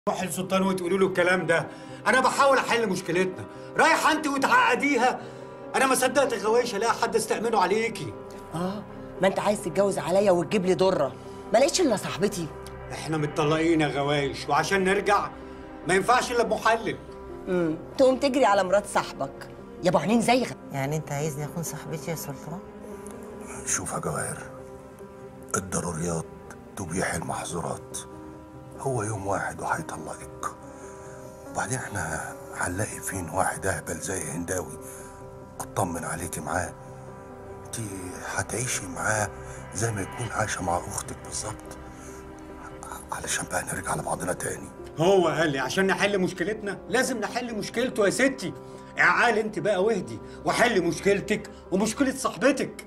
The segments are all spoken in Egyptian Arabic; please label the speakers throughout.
Speaker 1: روح للسلطان وتقولوا له الكلام ده انا بحاول احل مشكلتنا رايحه انت وتعقديها انا ما صدقت غوايش الاقي حد استأمنه عليكي
Speaker 2: اه ما انت عايز تتجوز عليا وتجيب لي ضره ما لقيتش الا صاحبتي
Speaker 1: احنا متطلقين يا غوايش وعشان نرجع ما ينفعش الا بمحلل
Speaker 2: امم تقوم تجري على مرات صاحبك يا ابو عينين زيغه
Speaker 3: يعني انت عايزني اكون صاحبتي يا سلطان
Speaker 4: شوف يا جواهر الضروريات تبيح المحظورات هو يوم واحد وهيطلقك وبعدين احنا هنلاقي فين واحد اهبل زي هنداوي اطمن عليكي معاه انت هتعيشي معاه زي ما يكون عايشه مع اختك بالظبط علشان بقى نرجع لبعضنا تاني
Speaker 1: هو قال لي عشان نحل مشكلتنا لازم نحل مشكلته يا ستي اعال انت بقى واهدي وحل مشكلتك ومشكله صاحبتك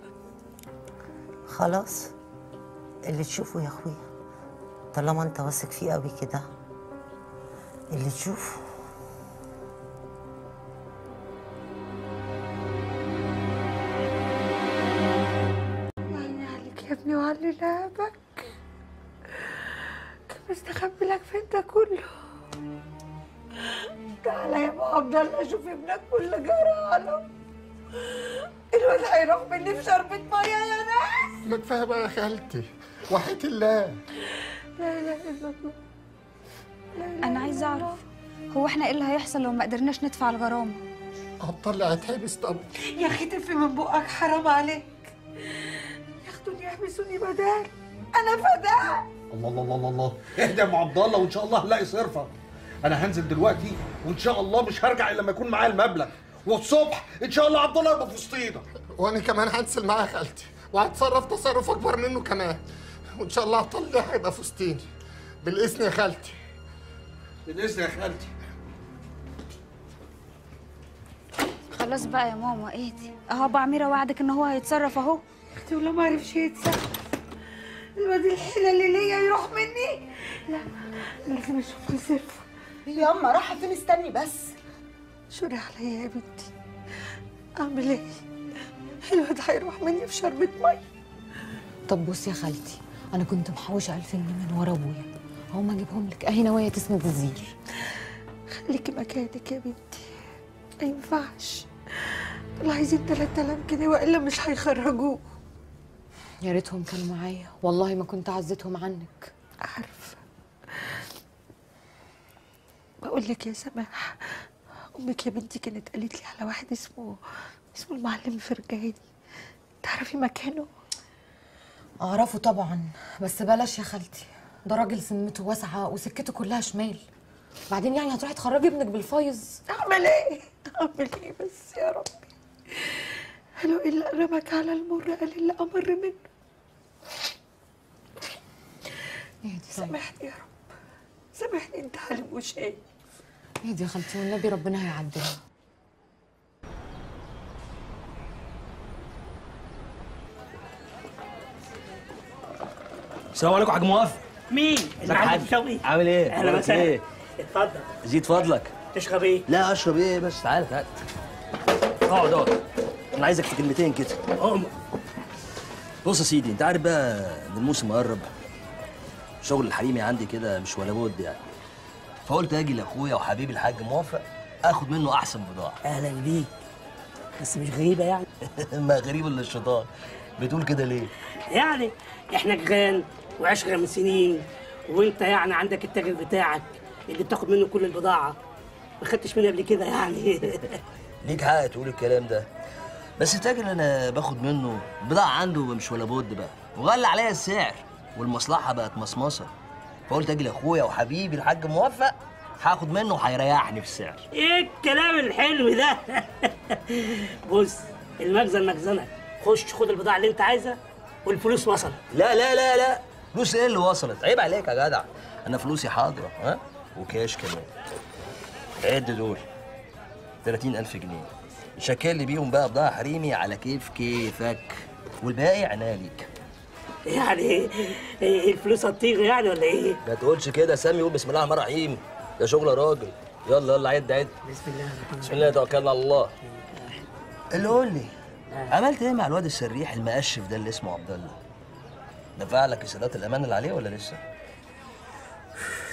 Speaker 3: خلاص اللي تشوفه يا اخويا طالما انت واثق فيه قوي كده اللي تشوفه
Speaker 5: عيني عليك يا ابني وعلي لعبك كان مستخبي لك فين ده كله تعالى يا ابو عبد الله شوف ابنك كل جراله الواد هيروح مني في شربة ميه يا ناس
Speaker 6: ما كفايه بقى يا خالتي وحياة الله
Speaker 5: لا اله الا الله لا إله
Speaker 7: انا
Speaker 5: إلا
Speaker 7: عايزه
Speaker 5: الله.
Speaker 7: اعرف هو احنا ايه اللي هيحصل لو ما قدرناش ندفع الغرامه
Speaker 6: هتطلع هتحبس طب
Speaker 5: يا اخي تفي من بقك حرام عليك ياخدوني يحبسوني بدال انا فداء
Speaker 6: الله الله الله الله الله اهدى يا ام عبد الله وان شاء الله هنلاقي صرفه انا هنزل دلوقتي وان شاء الله مش هرجع الا لما يكون معايا المبلغ والصبح ان شاء الله عبد الله يبقى في وسطينا وانا كمان هنزل معايا خالتي وهتصرف تصرف اكبر منه كمان وان شاء الله عبد الله هيبقى في وسطيني بالاذن يا خالتي بالاذن يا خالتي
Speaker 7: خلاص بقى يا ماما اهدي اهو ابو عميره وعدك ان هو هيتصرف اهو
Speaker 5: اختي ولا ما عرفش يتصرف الواد الحيله اللي ليا يروح مني لا لازم اشوف له صرف
Speaker 2: ياما رايحه فين استني بس
Speaker 5: شوري عليا يا بنتي اعمل ايه الواد هيروح مني في شربة ميه
Speaker 8: طب بصي يا خالتي انا كنت محوشه 2000 جنيه من ورا ابويا هقوم اجيبهم لك اهي نوايا تسند الزير
Speaker 5: خليكي مكانك يا بنتي ما ينفعش دول عايزين 3000 جنيه والا مش هيخرجوه
Speaker 8: يا ريتهم كانوا معايا والله ما كنت عزتهم عنك
Speaker 5: عارفه بقول لك يا سماح امك يا بنتي كانت قالت لي على واحد اسمه اسمه المعلم فرجاني تعرفي مكانه
Speaker 8: اعرفه طبعا بس بلاش يا خالتي ده راجل سمته واسعه وسكته كلها شمال بعدين يعني هتروحي تخرجي ابنك بالفايز
Speaker 5: اعمل ايه اعمل ايه بس يا ربي قالوا الا رمك على المر قال اللي امر منه
Speaker 8: اهدي طيب
Speaker 5: سامحني يا رب سامحني انت عالم وشايف
Speaker 8: اهدي يا خالتي والنبي ربنا هيعدلها
Speaker 9: السلام عليكم يا حاج موافق
Speaker 10: مين؟
Speaker 9: ازيك يا
Speaker 10: المعلم
Speaker 9: حاج
Speaker 10: شوقي
Speaker 9: عامل ايه؟
Speaker 10: اهلا
Speaker 9: أخبارك
Speaker 10: وسهلا
Speaker 9: ايه؟
Speaker 10: اتفضل
Speaker 9: زيد فضلك
Speaker 10: تشرب ايه؟
Speaker 9: لا اشرب ايه بس تعالى تعالى اقعد اقعد انا عايزك في كلمتين كده
Speaker 10: أم
Speaker 9: بص يا سيدي انت عارف بقى ان الموسم قرب شغل الحريمي عندي كده مش ولا بد يعني فقلت اجي لاخويا وحبيبي الحاج موافق اخد منه احسن بضاعه
Speaker 10: اهلا بيك بس مش غريبه يعني
Speaker 9: ما غريب الا الشيطان بتقول كده ليه؟
Speaker 10: يعني احنا جيران وعشره من سنين وانت يعني عندك التاجر بتاعك اللي بتاخد منه كل البضاعه ما خدتش مني قبل كده يعني
Speaker 9: ليك حق تقول الكلام ده بس التاجر انا باخد منه البضاعه عنده مش ولا بد بقى وغلى عليا السعر والمصلحه بقت مصمصه فقلت اجي لاخويا وحبيبي الحاج موفق هاخد منه وهيريحني في السعر
Speaker 10: ايه الكلام الحلو ده بص المخزن مخزنك خش خد البضاعه اللي انت عايزها والفلوس وصلت
Speaker 9: لا لا لا لا فلوس ايه اللي وصلت عيب عليك يا جدع انا فلوسي حاضره ها وكاش كمان عد دول 30000 جنيه شكل لي بيهم بقى بضاعه حريمي على كيف كيفك والباقي عناية ليك
Speaker 10: يعني إيه الفلوس هتطير يعني ولا ايه؟
Speaker 9: ما تقولش كده سامي قول بسم الله الرحمن الرحيم ده شغل يا راجل يلا يلا عد عد
Speaker 10: بسم الله الرحمن
Speaker 9: بسم الله توكلنا على الله اللي قول لي عملت ايه مع الواد السريح المقشف ده اللي اسمه عبد الله دفع لك سدات الامان اللي عليه ولا لسه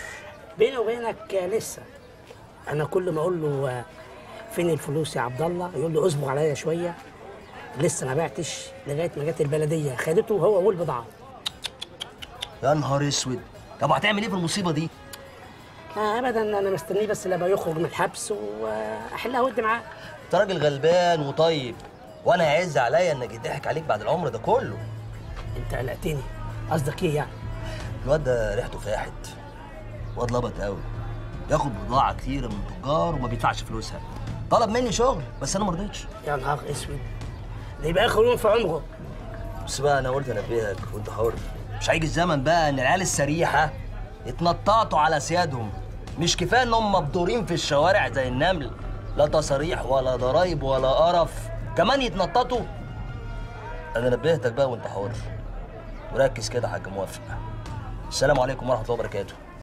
Speaker 10: بيني وبينك آه، لسه انا كل ما اقول له آه، فين الفلوس يا عبد الله يقول لي اصبر عليا شويه لسه ما بعتش لغايه ما جت البلديه خدته هو والبضاعه
Speaker 9: يا نهار اسود طب هتعمل ايه في المصيبه دي
Speaker 10: لا ابدا انا مستنيه بس لما يخرج من الحبس واحلها ود معاه
Speaker 9: انت راجل غلبان وطيب وانا هيعز عليا انك يضحك عليك بعد العمر ده كله
Speaker 10: انت قلقتني قصدك ايه يعني
Speaker 9: الواد ده ريحته فاحت واد لبط قوي ياخد بضاعه كتيره من تجار وما بيدفعش فلوسها طلب مني شغل بس انا ما رضيتش
Speaker 10: يا نهار اسود ده يبقى اخر يوم في عمره
Speaker 9: بس بقى انا قلت انبهك وانت حر مش هيجي الزمن بقى ان العيال السريحه يتنططوا على سيادهم مش كفايه ان هم مبدورين في الشوارع زي النمل لا تصاريح ولا ضرايب ولا قرف كمان يتنططوا انا نبهتك بقى وانت حر وركز كده يا حاج موافق السلام عليكم ورحمه الله وبركاته